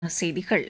செய்திகள்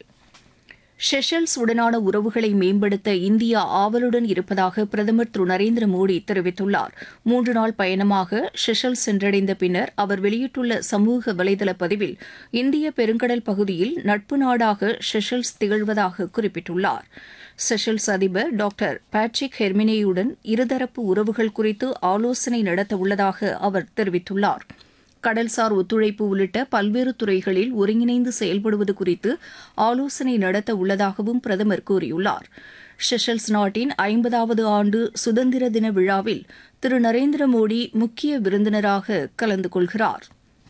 ஷெஷல்ஸ் உடனான உறவுகளை மேம்படுத்த இந்தியா ஆவலுடன் இருப்பதாக பிரதமர் திரு நரேந்திர மோடி தெரிவித்துள்ளார் மூன்று நாள் பயணமாக ஷெஷல்ஸ் சென்றடைந்த பின்னர் அவர் வெளியிட்டுள்ள சமூக வலைதள பதிவில் இந்திய பெருங்கடல் பகுதியில் நட்பு நாடாக ஷெஷல்ஸ் திகழ்வதாக குறிப்பிட்டுள்ளார் செஷல்ஸ் அதிபர் டாக்டர் பேட்ரிக் ஹெர்மினேயுடன் இருதரப்பு உறவுகள் குறித்து ஆலோசனை நடத்த உள்ளதாக அவர் தெரிவித்துள்ளார் கடல்சார் ஒத்துழைப்பு உள்ளிட்ட பல்வேறு துறைகளில் ஒருங்கிணைந்து செயல்படுவது குறித்து ஆலோசனை நடத்த உள்ளதாகவும் பிரதமர் கூறியுள்ளார் ஷெஷல்ஸ் நாட்டின் ஐம்பதாவது ஆண்டு சுதந்திர தின விழாவில் திரு நரேந்திர மோடி முக்கிய விருந்தினராக கலந்து கொள்கிறார்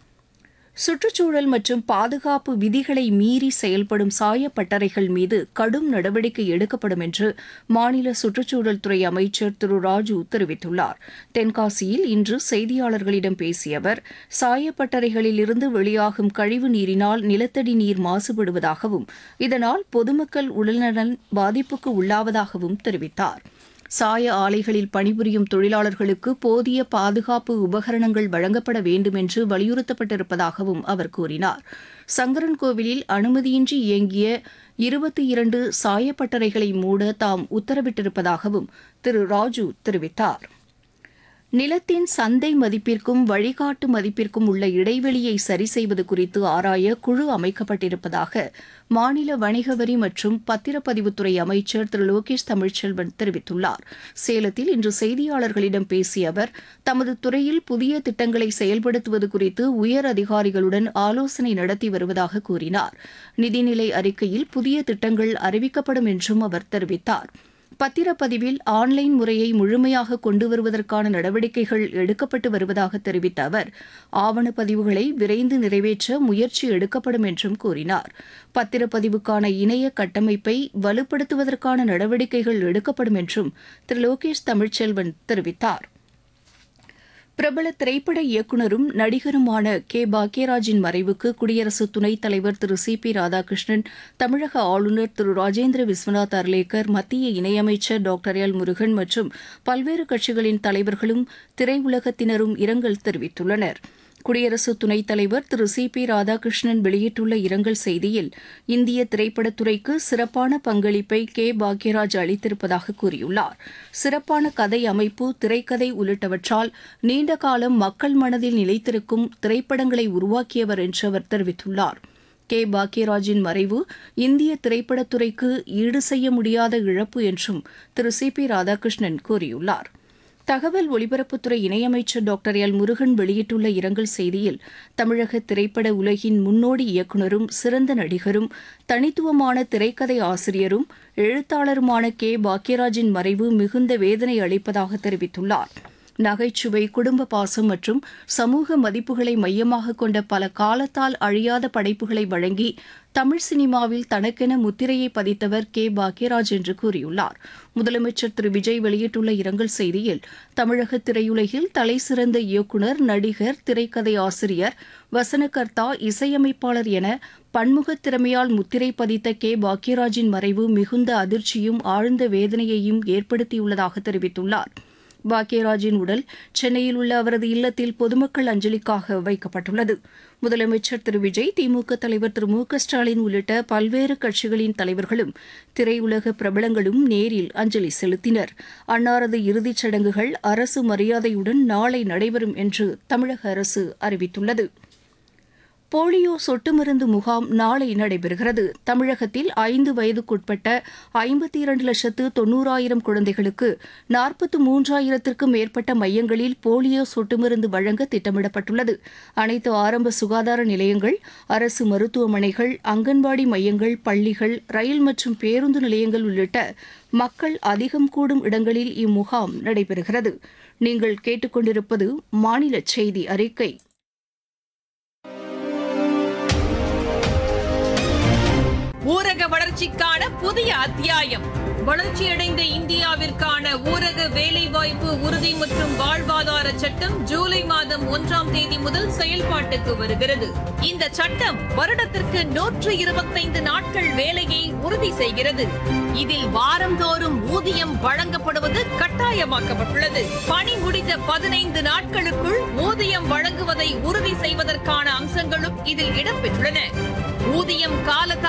சுற்றுச்சூழல் மற்றும் பாதுகாப்பு விதிகளை மீறி செயல்படும் சாயப்பட்டறைகள் மீது கடும் நடவடிக்கை எடுக்கப்படும் என்று மாநில சுற்றுச்சூழல் துறை அமைச்சர் திரு ராஜு தெரிவித்துள்ளார் தென்காசியில் இன்று செய்தியாளர்களிடம் பேசிய அவர் சாயப்பட்டறைகளில் இருந்து வெளியாகும் கழிவு நீரினால் நிலத்தடி நீர் மாசுபடுவதாகவும் இதனால் பொதுமக்கள் உடல்நலன் பாதிப்புக்கு உள்ளாவதாகவும் தெரிவித்தார் சாய ஆலைகளில் பணிபுரியும் தொழிலாளர்களுக்கு போதிய பாதுகாப்பு உபகரணங்கள் வழங்கப்பட வேண்டும் என்று வலியுறுத்தப்பட்டிருப்பதாகவும் அவர் கூறினார் சங்கரன்கோவிலில் அனுமதியின்றி இயங்கிய இருபத்தி இரண்டு சாயப்பட்டறைகளை மூட தாம் உத்தரவிட்டிருப்பதாகவும் திரு ராஜு தெரிவித்தார் நிலத்தின் சந்தை மதிப்பிற்கும் வழிகாட்டு மதிப்பிற்கும் உள்ள இடைவெளியை சரி செய்வது குறித்து ஆராய குழு அமைக்கப்பட்டிருப்பதாக மாநில வணிக வரி மற்றும் பத்திரப்பதிவுத்துறை அமைச்சர் திரு லோகேஷ் தமிழ்ச்செல்வன் தெரிவித்துள்ளார் சேலத்தில் இன்று செய்தியாளர்களிடம் பேசிய அவர் தமது துறையில் புதிய திட்டங்களை செயல்படுத்துவது குறித்து உயர் அதிகாரிகளுடன் ஆலோசனை நடத்தி வருவதாக கூறினார் நிதிநிலை அறிக்கையில் புதிய திட்டங்கள் அறிவிக்கப்படும் என்றும் அவர் தெரிவித்தார் பத்திரப்பதிவில் ஆன்லைன் முறையை முழுமையாக கொண்டு வருவதற்கான நடவடிக்கைகள் எடுக்கப்பட்டு வருவதாக தெரிவித்த அவர் ஆவணப்பதிவுகளை விரைந்து நிறைவேற்ற முயற்சி எடுக்கப்படும் என்றும் கூறினார் பத்திரப்பதிவுக்கான இணைய கட்டமைப்பை வலுப்படுத்துவதற்கான நடவடிக்கைகள் எடுக்கப்படும் என்றும் திரு லோகேஷ் தமிழ்ச்செல்வன் தெரிவித்தார் பிரபல திரைப்பட இயக்குநரும் நடிகருமான கே பாக்யராஜின் மறைவுக்கு குடியரசு துணைத் தலைவர் திரு சி பி ராதாகிருஷ்ணன் தமிழக ஆளுநர் திரு ராஜேந்திர விஸ்வநாத் அர்லேக்கர் மத்திய இணையமைச்சர் டாக்டர் எல் முருகன் மற்றும் பல்வேறு கட்சிகளின் தலைவர்களும் திரையுலகத்தினரும் இரங்கல் தெரிவித்துள்ளனா் குடியரசு துணைத் தலைவர் திரு சி பி ராதாகிருஷ்ணன் வெளியிட்டுள்ள இரங்கல் செய்தியில் இந்திய திரைப்படத்துறைக்கு சிறப்பான பங்களிப்பை கே பாக்யராஜ் அளித்திருப்பதாக கூறியுள்ளார் சிறப்பான கதை அமைப்பு திரைக்கதை உள்ளிட்டவற்றால் நீண்ட காலம் மக்கள் மனதில் நிலைத்திருக்கும் திரைப்படங்களை உருவாக்கியவர் என்று அவர் தெரிவித்துள்ளார் கே பாக்யராஜின் மறைவு இந்திய திரைப்படத்துறைக்கு ஈடு செய்ய முடியாத இழப்பு என்றும் திரு சி பி ராதாகிருஷ்ணன் கூறியுள்ளார் தகவல் ஒலிபரப்புத்துறை இணையமைச்சர் டாக்டர் எல் முருகன் வெளியிட்டுள்ள இரங்கல் செய்தியில் தமிழக திரைப்பட உலகின் முன்னோடி இயக்குநரும் சிறந்த நடிகரும் தனித்துவமான திரைக்கதை ஆசிரியரும் எழுத்தாளருமான கே பாக்யராஜின் மறைவு மிகுந்த வேதனை அளிப்பதாக தெரிவித்துள்ளார் நகைச்சுவை குடும்ப பாசம் மற்றும் சமூக மதிப்புகளை மையமாக கொண்ட பல காலத்தால் அழியாத படைப்புகளை வழங்கி தமிழ் சினிமாவில் தனக்கென முத்திரையை பதித்தவர் கே பாக்யராஜ் என்று கூறியுள்ளார் முதலமைச்சர் திரு விஜய் வெளியிட்டுள்ள இரங்கல் செய்தியில் தமிழக திரையுலகில் தலைசிறந்த இயக்குநர் நடிகர் திரைக்கதை ஆசிரியர் வசனகர்த்தா இசையமைப்பாளர் என பன்முக திறமையால் முத்திரை பதித்த கே பாக்யராஜின் மறைவு மிகுந்த அதிர்ச்சியும் ஆழ்ந்த வேதனையையும் ஏற்படுத்தியுள்ளதாக தெரிவித்துள்ளார் பாக்யராஜின் உடல் சென்னையில் உள்ள அவரது இல்லத்தில் பொதுமக்கள் அஞ்சலிக்காக வைக்கப்பட்டுள்ளது முதலமைச்சர் திரு விஜய் திமுக தலைவர் திரு மு க ஸ்டாலின் உள்ளிட்ட பல்வேறு கட்சிகளின் தலைவர்களும் திரையுலக பிரபலங்களும் நேரில் அஞ்சலி செலுத்தினர் அன்னாரது இறுதிச் சடங்குகள் அரசு மரியாதையுடன் நாளை நடைபெறும் என்று தமிழக அரசு அறிவித்துள்ளது போலியோ சொட்டு மருந்து முகாம் நாளை நடைபெறுகிறது தமிழகத்தில் ஐந்து வயதுக்குட்பட்ட ஐம்பத்தி இரண்டு லட்சத்து தொன்னூறாயிரம் குழந்தைகளுக்கு நாற்பத்து மூன்றாயிரத்திற்கும் மேற்பட்ட மையங்களில் போலியோ சொட்டு மருந்து வழங்க திட்டமிடப்பட்டுள்ளது அனைத்து ஆரம்ப சுகாதார நிலையங்கள் அரசு மருத்துவமனைகள் அங்கன்வாடி மையங்கள் பள்ளிகள் ரயில் மற்றும் பேருந்து நிலையங்கள் உள்ளிட்ட மக்கள் அதிகம் கூடும் இடங்களில் இம்முகாம் நடைபெறுகிறது நீங்கள் கேட்டுக்கொண்டிருப்பது மாநில செய்தி அறிக்கை ஊரக வளர்ச்சிக்கான புதிய அத்தியாயம் வளர்ச்சியடைந்த இந்தியாவிற்கான ஊரக வேலைவாய்ப்பு உறுதி மற்றும் வாழ்வாதார சட்டம் ஜூலை மாதம் ஒன்றாம் தேதி முதல் செயல்பாட்டுக்கு வருகிறது இந்த சட்டம் வருடத்திற்கு நூற்று இருபத்தைந்து நாட்கள் வேலையை உறுதி செய்கிறது இதில் வாரந்தோறும் ஊதியம் வழங்கப்படுவது கட்டாயமாக்கப்பட்டுள்ளது பணி முடிந்த பதினைந்து நாட்களுக்குள் ஊதியம் வழங்குவதை உறுதி செய்வதற்கான அம்சங்களும் இதில் இடம்பெற்றுள்ளன ஊதியம் காலத்தால்